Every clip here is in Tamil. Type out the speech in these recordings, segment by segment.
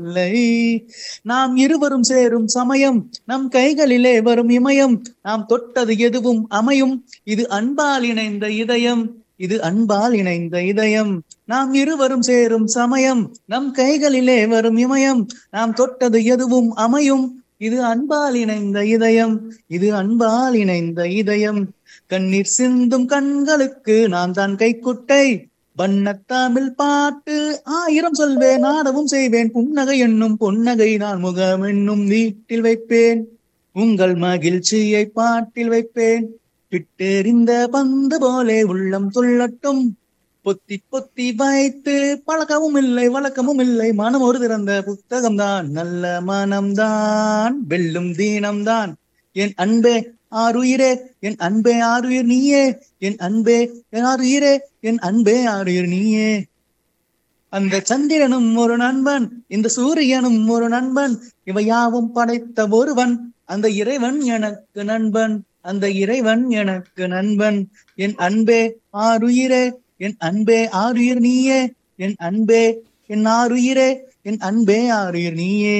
இல்லை நாம் இருவரும் சேரும் சமயம் நம் கைகளிலே வரும் இமயம் நாம் தொட்டது எதுவும் அமையும் இது அன்பால் இணைந்த இதயம் இது அன்பால் இணைந்த இதயம் நாம் இருவரும் சேரும் சமயம் நம் கைகளிலே வரும் இமயம் நாம் தொட்டது எதுவும் அமையும் இது அன்பால் இணைந்த இதயம் இது அன்பால் இணைந்த இதயம் கண்ணீர் சிந்தும் கண்களுக்கு நான் தான் கைக்குட்டை வண்ணத்தமிழ் பாட்டு ஆயிரம் சொல்வேன் ஆடவும் செய்வேன் புன்னகை என்னும் பொன்னகை நான் முகம் என்னும் வீட்டில் வைப்பேன் உங்கள் மகிழ்ச்சியை பாட்டில் வைப்பேன் விட்டெறிந்த பந்து போலே உள்ளம் துள்ளட்டும் பொத்தி பொத்தி வைத்து பழக்கமும் இல்லை வழக்கமும் இல்லை மனம் ஒரு திறந்த புத்தகம்தான் நல்ல மனம்தான் வெல்லும் தீனம்தான் என் அன்பே ஆறுயிரே என் அன்பே ஆறுயிர் நீயே என் அன்பே என் ஆறுயிரே என் அன்பே ஆறுயிர் நீயே அந்த சந்திரனும் ஒரு நண்பன் இந்த சூரியனும் ஒரு நண்பன் இவை யாவும் படைத்த ஒருவன் அந்த இறைவன் எனக்கு நண்பன் அந்த இறைவன் எனக்கு நண்பன் என் அன்பே ஆறுயிரே என் அன்பே ஆறுயிர் நீயே என் அன்பே என் ஆறுயிரே என் அன்பே ஆறுயிர் நீயே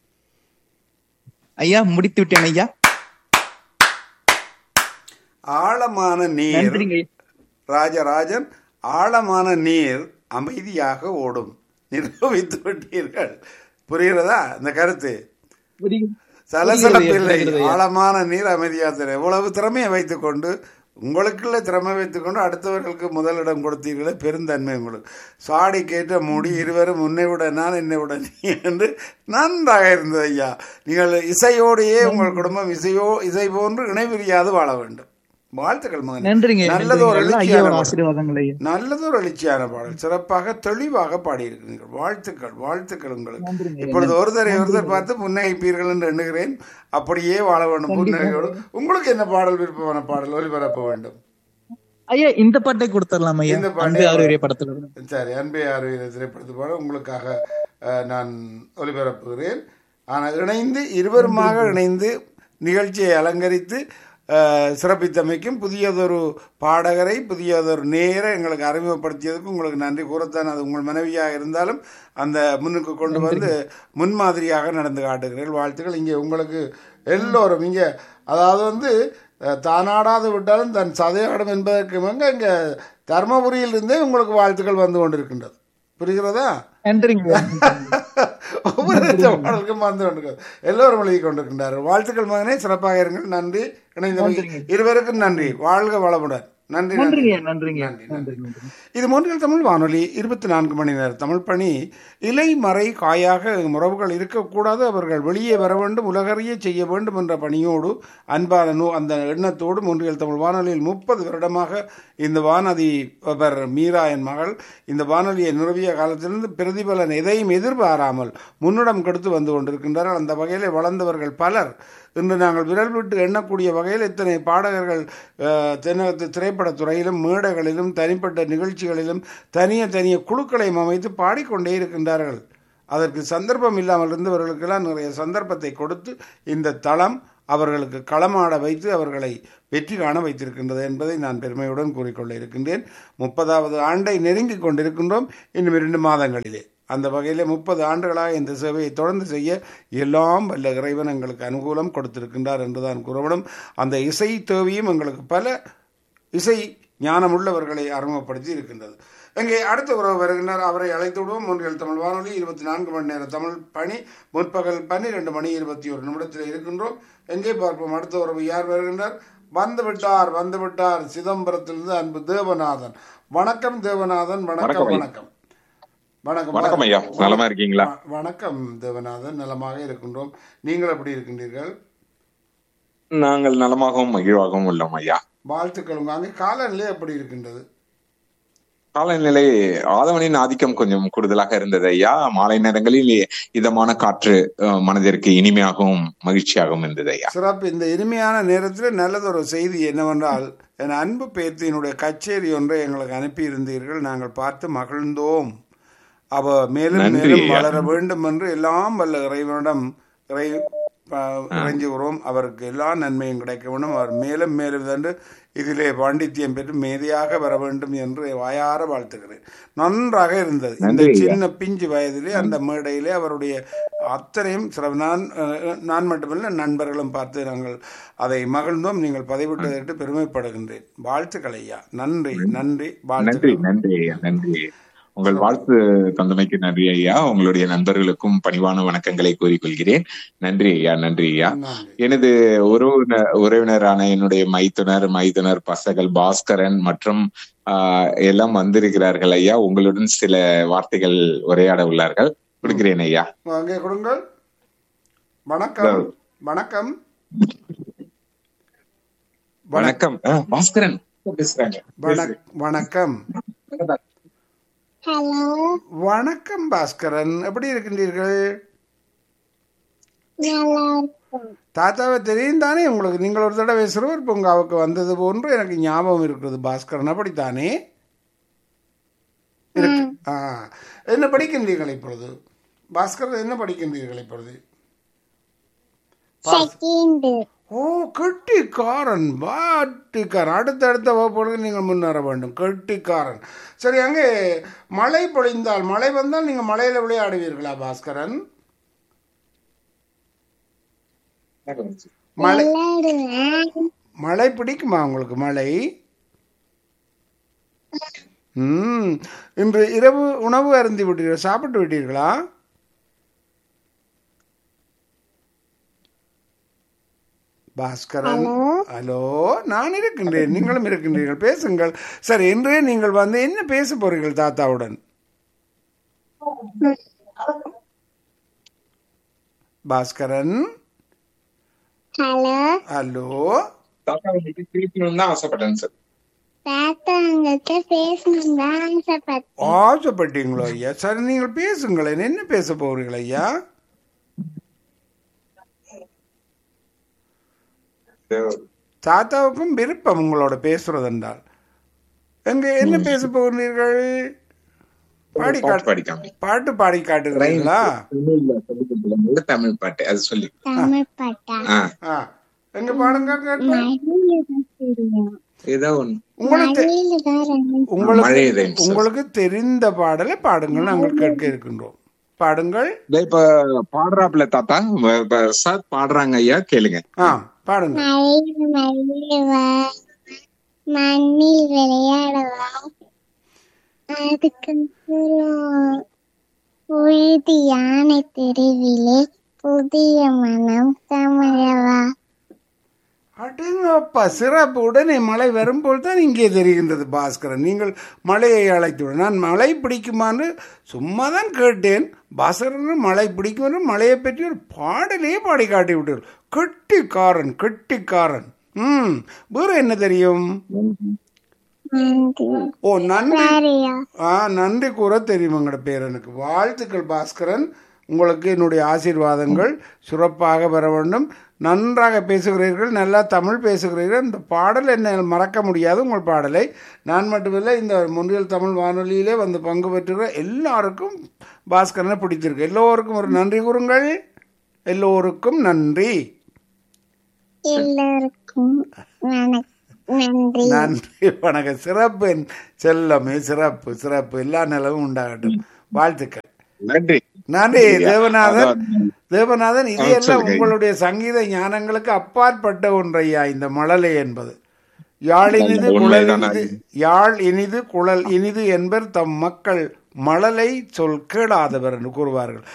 ஐயா முடித்து விட்டேன் ஐயா ஆழமான நீர் நன்றிங்க ஐயா. ராஜராஜன் ஆழமான நீர் அமைதியாக ஓடும் நிரூபித்து விட்டீர்கள் புரிகிறதா இந்த கருத்து புரியுது. சலசலப்பு இல்லை புரிகிறது ஐயா. ஆழமான நீர் அமைதியாக தரும் எவ்வளவு திறமையை வைத்துக்கொண்டு உங்களுக்குள்ள திறமை வைத்துக்கொண்டு அடுத்தவர்களுக்கு முதலிடம் கொடுத்தீர்களே பெருந்தன்மை உங்களுக்கு சாடி கேட்ட முடி இருவரும் உன்னை விட நான் என்னை விட நீ என்று நன்றாக இருந்தது ஐயா நீங்கள் இசையோடையே உங்கள் குடும்பம் இசையோ இசை போன்று இணைபிரியாது வாழ வேண்டும் வாழ்த்துக்கள் மகன் நன்றிங்க நல்லது ஒரு நன்றிங்க. எல்லாம் எழுச்சியான ஐயாவோட பாடல். ஆசீர்வாதங்கள் ஐயா நல்லதொரு எழுச்சியான பாடல் சிறப்பாக தெளிவாக பாடியிருக்கிறீர்கள் வாழ்த்துக்கள் வாழ்த்துக்கள் உங்களுக்கு நன்றிங்க. இப்பொழுது ஒருத்தரை ஒருத்தர் பார்த்து புன்னகைப்பீர்கள் என்று எண்ணுகிறேன் அப்படியே வாழ வேண்டும் புன்னகையோடு உங்களுக்கு என்ன பாடல் விருப்பமான பாடல் ஒலிபரப்ப வேண்டும் ஐயா இந்த பாட்டை கொடுத்துடலாம் ஐயா இந்த பாட்டை- அன்பே ஆறுயிரே படத்துல இருந்து. சரி அன்பே ஆர்வீர திரைப்படத்து பாடல் உங்களுக்காக அஹ், நான் ஒலிபரப்புகிறேன் ஆனால் இணைந்து இருவருமாக இணைந்து நிகழ்ச்சியை அலங்கரித்து அஹ், சிறப்பித்தமைக்கும் புதியதொரு பாடகரை புதியதொரு நேரை எங்களுக்கு அறிமுகப்படுத்தியதுக்கு உங்களுக்கு நன்றி கூறத்தான் அது உங்கள் மனைவியாக இருந்தாலும் அந்த முன்னுக்கு கொண்டு வந்து முன்மாதிரியாக நடந்து காட்டுகிறீர்கள் வாழ்த்துக்கள் இங்கே உங்களுக்கு எல்லோரும் இங்கே அதாவது வந்து அஹ், தானாடாது விட்டாலும் தன் சதையாடும் என்பதற்கு வந்து இங்கே தர்மபுரியிலிருந்தே உங்களுக்கு வாழ்த்துக்கள் வந்து கொண்டிருக்கின்றது புரிகிறதா நன்றிங்க ஒவ்வொரு பாடலுக்கும் வந்து கொண்டிருக்கிறது எல்லோரும் எழுதி கொண்டிருக்கின்றார்கள் வாழ்த்துக்கள் மகனே சிறப்பாக இருங்கள் நன்றி இணைந்த இருவருக்கும் நன்றி வாழ்க வளமுடன் நன்றி நன்றி நன்றிங்க நன்றிங்க நன்றி, நன்றி. நன்றி நன்றி இது மூன்றில் தமிழ் வானொலி இருபத்தி நான்கு மணி நேர தமிழ் பணி இலை மறை காயாக உறவுகள் இருக்கக்கூடாது அவர்கள் வெளியே வர வேண்டும் உலகறிய செய்ய வேண்டும் என்ற பணியோடு அன்பான நூ அந்த எண்ணத்தோடு மூன்றில் தமிழ் வானொலியில் முப்பது வருடமாக இந்த வானதி அவர் மீரா என் மகள் இந்த வானொலியை நிறுவிய காலத்திலிருந்து பிரதிபலன் எதையும் எதிர்பாராமல் முன்னிடம் கொடுத்து வந்து கொண்டிருக்கின்றார்கள் அந்த வகையில் வளர்ந்தவர்கள் பலர் இன்று நாங்கள் விரல் விட்டு எண்ணக்கூடிய வகையில் இத்தனை பாடகர்கள் அஹ், தென்னகத்து திரைப்படத் துறையிலும் மேடைகளிலும் தனிப்பட்ட நிகழ்ச்சிகளிலும் தனிய தனிய குழுக்களையும் அமைத்து பாடிக்கொண்டே இருக்கின்றார்கள் அதற்கு சந்தர்ப்பம் இல்லாமல் இருந்தவர்களுக்கெல்லாம் நிறைய சந்தர்ப்பத்தை கொடுத்து இந்த தளம் அவர்களுக்கு களமாட வைத்து அவர்களை வெற்றி காண வைத்திருக்கின்றது என்பதை நான் பெருமையுடன் கூறிக்கொள்ள இருக்கின்றேன் முப்பதாவது ஆண்டை நெருங்கிக் கொண்டிருக்கின்றோம் இன்னும் இரண்டு மாதங்களிலே அந்த வகையிலே முப்பது ஆண்டுகளாக இந்த சேவையை தொடர்ந்து செய்ய எல்லாம் வல்ல இறைவன் எங்களுக்கு அனுகூலம் கொடுத்திருக்கின்றார் என்றுதான் கூறப்படும் அந்த இசை தேவையும் எங்களுக்கு பல இசை ஞானமுள்ளவர்களை அறிமுகப்படுத்தி இருக்கின்றது இங்கே அடுத்த உறவு வருகின்றார் அவரை அழைத்து விடுவோம் மூன்றில் தமிழ் வானொலி இருபத்தி நான்கு மணி நேர தமிழ் பணி முற்பகல் பன்னிரெண்டு மணி இருபத்தி ஒரு நிமிடத்தில் இருக்கின்றோம் எங்கே பார்ப்போம் அடுத்த உறவு யார் வருகின்றார் வந்து விட்டார் வந்து விட்டார் சிதம்பரத்திலிருந்து அன்பு தேவநாதன் வணக்கம் தேவநாதன் வணக்கம் வணக்கம் ஐயா. வணக்கம் வணக்கம் வணக்கம் ஐயா நலமா இருக்கீங்களா வ- வணக்கம் தேவநாதன் நலமாக இருக்கின்றோம் நீங்கள் எப்படி இருக்கின்றீர்கள் நாங்கள் நலமாகவும் மகிழ்வாகவும் உள்ளோம் ஐயா வாழ்த்துக்கள் உங்க அங்கே காலநிலை எப்படி இருக்கின்றது காலநிலை ஆதவனின் ஆதிக்கம் கொஞ்சம் கூடுதலாக இருந்தது ஐயா மாலை நேரங்களில் இதமான காற்று அஹ், மனதிற்கு இனிமையாகவும் மகிழ்ச்சியாகவும் இருந்தது ஐயா சிறப்பு இந்த இனிமையான நேரத்தில் நல்லதொரு செய்தி என்னவென்றால் என் அன்பு பேத்தியினுடைய கச்சேரி ஒன்றை எங்களுக்கு அனுப்பியிருந்தீர்கள் நாங்கள் பார்த்து மகிழ்ந்தோம் அவ மேலும் நன்றி மேலும் ஐயா. வளர வேண்டும் என்று எல்லாம் வல்ல இறைவனிடம் இறை இறைஞ்சுகிறோம் அவருக்கு எல்லா நன்மையும் கிடைக்க வேண்டும் அவர் மேலும் மேலும் சென்று இதிலே பாண்டித்யம் பெற்று மேதையாக வர வேண்டும் என்று வாயார வாழ்த்துகிறேன் நன்றாக இருந்தது இந்த நன்றி ஐயா. சின்ன பிஞ்சு வயதிலே அந்த மேடையிலே அவருடைய அத்தனையும் சில நான் அஹ், நான் மட்டுமல்ல நண்பர்களும் பார்த்து நாங்கள் அதை மகிழ்ந்தோம் நீங்கள் பதிவிட்டதற்கு பெருமைப்படுகின்றேன் வாழ்த்துக்கள் ஐயா நன்றி நன்றி நன்றி வாழ்த்துக்கள் நன்றி ஐயா நன்றி உங்கள் வாழ்த்து தந்தமைக்கு நன்றி ஐயா உங்களுடைய நண்பர்களுக்கும் பணிவான வணக்கங்களை கூறிக்கொள்கிறேன் நன்றி ஐயா நன்றி ஐயா நன்றி எனது உறவினர் உறவினரான என்னுடைய மைத்துனர் மைத்துனர் பசகள் பாஸ்கரன் மற்றும் ஆஹ், எல்லாம் வந்திருக்கிறார்கள் ஐயா உங்களுடன் சில வார்த்தைகள் உரையாட உள்ளார்கள் கொடுக்கிறேன் ஐயா அங்கே கொடுங்கள் வணக்கம் வணக்கம் வணக்கம் ஆஹ், பாஸ்கரன் பேசுறாங்க வணக்- வணக்கம் ஹலோ வணக்கம் பாஸ்கரன் எப்படி இருக்கின்றீர்கள் நல்லா இருக்கும் தாத்தாவை தெரியும் தானே உங்களுக்கு நீங்கள் ஒரு தடவை சிறுவர் பூங்காவுக்கு வந்தது போன்று எனக்கு ஞாபகம் இருக்கிறது பாஸ்கரன் அப்படித்தானே இருக்கு ஆ என்ன படிக்கின்றீர்கள் இப்பொழுது பாஸ்கரன் என்ன படிக்கின்றீர்கள் இப்பொழுது பாஸ்- செகண்ட் ஓ கெட்டிக்காரன் பாட்டிக்காரன் அடுத்தடுத்த வகுப்புகளுக்கு நீங்கள் முன்னேற வேண்டும் கெட்டிக்காரன் சரி அங்கே மழை பொழிந்தால் மழை வந்தால் நீங்கள் மழையில் விளையாடுவீர்களா பாஸ்கரன் மழை விளையாடுவேன் மழை பிடிக்குமா உங்களுக்கு மழை ம் இன்று இரவு உணவு அருந்தி விட்டீர்கள் சாப்பிட்டு விட்டீர்களா பாஸ்கரன் ஹலோ நான் இருக்கின்றேன் நீங்களும் இருக்கின்றீர்கள் பேசுங்கள் சரி இன்று நீங்கள் வந்து என்ன பேச போறீர்கள் தாத்தாவுடன் பாஸ்கரன் ஹலோ ஹலோ தாத்தா உங்களுக்கு திருப்பணும் தான் ஆசைப்பட்டேன் சார் தாத்தா உங்கள்கிட்ட பேசணும் தான் ஆசைப்பட்டேன் ஆசைப்பட்டீங்களோ ஐயா சரி நீங்கள் பேசுங்களேன் என்ன பேச போறீர்கள் ஐயா தாத்தாவுக்கும் விருப்பம் உங்களோட பேசுறது என்றால் எங்க என்ன பேச போகிறீர்கள் பாடி பாட்டு காட்டு படிக்காம பாட்டு பாடி காட்டுகிறீங்களா தமிழ் பாட்டு அது சொல்லி தமிழ் பாட்டா ஆஹ் ஆ எங்க பாடுங்க கேட்போம். மழையில தான் தெரியும் ஏதோ ஒண்ணு உங்களுக்கு தெ- மழையில தான் ரெண்டு உங்களுக்கு மழை rhymes. உங்களுக்கு தெரிந்த பாடலை பாடுங்கள் நாங்கள் கேட்க இருக்கின்றோம் பாடுங்கள் இதோ இப்ப பாடுறாப்ல தாத்தா வ- வ- சார் பாடுறாங்க ஐயா கேளுங்க ஆ பாடுங்க மழையில மழையில வா மண்ணில் விளையாடவா அதுக்கப்புறம் உழுதி யானை தெருவிலே புதிய மனம் கமழவா அடங்கப்பா சிறப்பு உடனே மழை வரும்போது தான் இங்கே தெரிகின்றது பாஸ்கரன் நீங்கள் மழையை அழைத்து விட நான் மழை பிடிக்குமான்னு சும்மா தான் கேட்டேன் பாஸ்கரன் மழை பிடிக்கும் மழையை பற்றி ஒரு பாடலே பாடி காட்டி விட்டார் கெட்டிக்காரன் கெட்டிக்காரன் ம் வேறு என்ன தெரியும் நன்றி ஓ நன்றி சரியா ஆ நன்றி கூற தெரியும் எங்களோட பேரனுக்கு வாழ்த்துக்கள் பாஸ்கரன் உங்களுக்கு என்னுடைய ஆசீர்வாதங்கள் சிறப்பாக பெற வேண்டும் நன்றாக பேசுகிறீர்கள் நல்லா தமிழ் பேசுகிறீர்கள் இந்த பாடல் என்ன மறக்க முடியாது உங்கள் பாடலை நான் மட்டுமில்லை இந்த முன்னில் தமிழ் வானொலியிலே வந்து பங்கு பெற்றுகிற எல்லாருக்கும் பாஸ்கரனை பிடிச்சிருக்கு எல்லோருக்கும் ஒரு நன்றி கூறுங்கள் எல்லோருக்கும் நன்றி எல்லோருக்கும் வணக் நன்றி நன்றி வணக்கம் சிறப்பு என் செல்லமே சிறப்பு சிறப்பு எல்லா நிலவும் உண்டாகட்டும் வாழ்த்துக்கள் நன்றி நன்றி தேவநாதன் தேவநாதன் இது ஆ, எல்லாம் சொல்லுங்க. உங்களுடைய சங்கீத ஞானங்களுக்கு அப்பாற்பட்ட ஒன்றையா இந்த மழலை என்பது யாழ் இனிது குழல் உண்மைதான் இனிது யாழ் இனிது குழல் இனிது என்பர் தம் மக்கள் மழலை சொல் கேளாதவர் என்று கூறுவார்கள்